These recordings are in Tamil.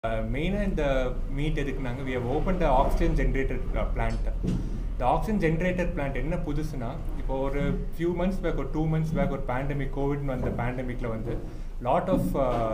மெயினாக இந்த மீட் எதுக்குனாங்க we have open the oxygen generator plant இந்த ஆக்சிஜன் ஜென்ரேட்டர் பிளான்ட் என்ன புதுசுனா இப்போ ஒரு ஃபியூ மந்த்ஸ் பேக் ஒரு டூ மந்த்ஸ் பேக் ஒரு பேண்டமிக் கோவிட்னு வந்த பேண்டமிக்கில் வந்து lot of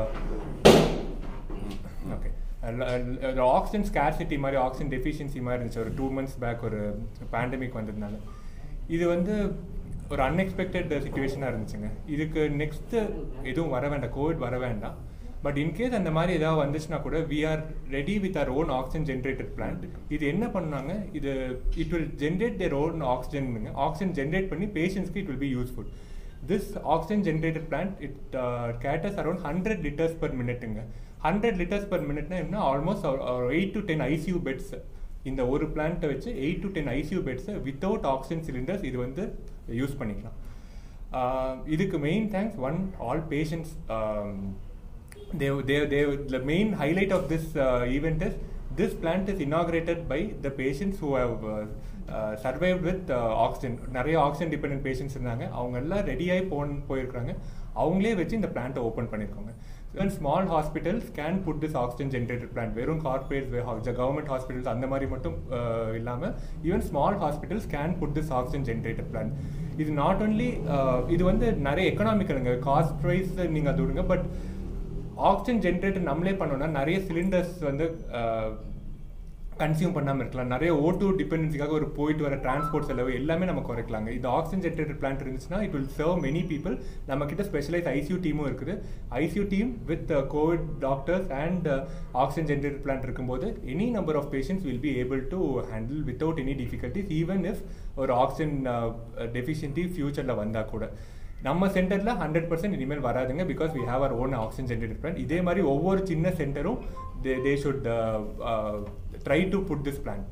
okay oxygen scarcity மாதிரி ஆக்சிஜன் டெஃபிஷியன்சி மாதிரி இருந்துச்சு ஒரு டூ மந்த்ஸ் பேக் ஒரு பேண்டமிக் வந்ததுனால இது வந்து ஒரு அன்எக்ஸ்பெக்டட் சுச்சுவேஷனாக இருந்துச்சுங்க இதுக்கு நெக்ஸ்ட்டு எதுவும் வர வேண்டாம் கோவிட் வர வேண்டாம் பட் இன்கேஸ் அந்த மாதிரி ஏதாவது வந்துச்சுன்னா கூட we are ready with our own oxygen generated plant இது என்ன பண்ணாங்க இது it will generate their own oxygen oxygen generate பண்ணி பேஷண்ட்ஸ்க்கு it will be useful this oxygen generated plant it gets around hundred litres per மினிட்டுங்க ஹண்ட்ரட் லிட்டர்ஸ் பர் மினிட்னா என்ன almost eight to ten ICU beds இந்த ஒரு பிளான்ட்டை வச்சு எயிட் டு டென் ஐசியூ பெட்ஸை வித்தவுட் ஆக்சிஜன் சிலிண்டர்ஸ் இது வந்து யூஸ் பண்ணிக்கலாம் இதுக்கு main thanks one all patients they, they, they, the main highlight of this uh, event is this plant is inaugurated by the patients who have uh, uh, survived with uh, oxygen நிறைய ஆக்சிஜன் டிபெண்டன்ட் பேஷண்ட்ஸ் இருந்தாங்க அவங்க எல்லாம் ரெடியாகி போன் போயிருக்காங்க அவங்களே வச்சு இந்த பிளான்ட்டை ஓப்பன் பண்ணியிருக்காங்க even small hospitals can put this oxygen generated plant வெறும் கார்பரேட் கவர்மெண்ட் ஹாஸ்பிட்டல்ஸ் அந்த மாதிரி மட்டும் இல்லாமல் even small hospitals can put this oxygen generated plant இது நாட் ஓன்லி இது வந்து நிறைய எக்கனாமிக்கலுங்க காஸ்ட் ப்ரைஸ் நீங்கள் அது விடுங்க பட் ஆக்சிஜன் ஜென்ரேட்டர் நம்மளே பண்ணோம்னா நிறைய சிலிண்டர்ஸ் வந்து கன்சியூம் பண்ணாமல் இருக்கலாம் நிறைய ஓ டூ டிபெண்டன்சிக்காக ஒரு போயிட்டு வர டிரான்ஸ்போர்ட் செலவு எல்லாமே நம்ம குறைக்கலாங்க இது ஆக்சிஜன் ஜென்ரேட்டர் பிளான்ட் இருந்துச்சுன்னா it will serve many people நம்ம கிட்ட ஸ்பெஷலைஸ் ஐசியூ டீமும் இருக்குது ICU team with COVID doctors and oxygen generator plant இருக்கும்போது any number of patients will be able to handle without any difficulties even if ஒரு ஆக்சிஜன் டெஃபிஷியன்சி ஃபியூச்சரில் வந்தால் கூட நம்ம சென்டரில் ஹண்ட்ரட் பர்சன்ட் இனிமேல் வராதுங்க because we have our own oxygen generator plant இதே மாதிரி ஒவ்வொரு சின்ன சென்டரும் they they should try to put this plant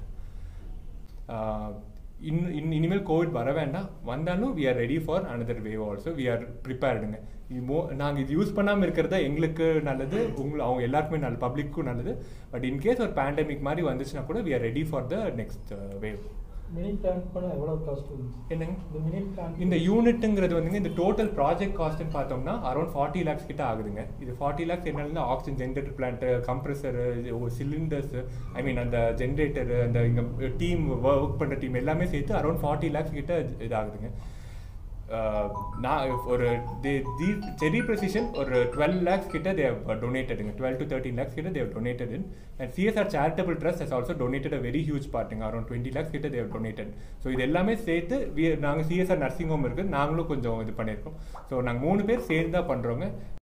in in இனிமேல் கோவிட் வர வேண்டாம் வந்தாலும் we are ready for another wave also we are ப்ரிப்பேர்டுங்க மோ நாங்கள் இது யூஸ் பண்ணாமல் இருக்கிறதா எங்களுக்கு நல்லது உங்களை அவங்க எல்லாருக்குமே நல்ல பப்ளிக்கும் நல்லது பட் இன்கேஸ் ஒரு பேண்டமிக் மாதிரி வந்துச்சுன்னா கூட we are ready for the next wave mini plan பண்ண எவ்வளோ காஸ்ட் என்னங்க இந்த மினி பிளான் இந்த யூனிட்டுங்கிறது வந்துங்க இந்த டோட்டல் ப்ராஜெக்ட் காஸ்ட்னு பார்த்தோம்னா அரௌண்ட் ஃபார்ட்டி லேக்ஸ் கிட்ட ஆகுதுங்க இது ஃபார்ட்டி லேக்ஸ் என்னன்னா oxygen generator plant compressor cylinders I mean அந்த ஜென்ரேட்டர் அந்த இங்கே டீம் ஒர்க் பண்ணுற டீம் எல்லாமே சேர்த்து அரௌண்ட் ஃபார்ட்டி லேக்ஸ் கிட்ட இதாகுதுங்க நான் ஒரு செரி ப்ரெசிஷன் ஒரு டுவெல் லேக்ஸ் கிட்ட தேவ் டொனேட்டடுங்க டுவெல் டு தேர்ட்டின் லேக்ஸ் கிட்ட they've donated in and CSR charitable trust has also donated a very huge பார்ட்டுங்க அரௌண்ட் டுவெண்ட்டி லேக்ஸ் கிட்ட தேவ் டொனேட்டட் ஸோ இது எல்லாமே சேர்த்து வி நாங்கள் சிஎஸ்ஆர் நர்சிங் ஹோம் இருக்குது நாங்களும் கொஞ்சம் இது பண்ணியிருக்கோம் ஸோ நாங்கள் மூணு பேர் சேர்ந்து தான் பண்ணுறோங்க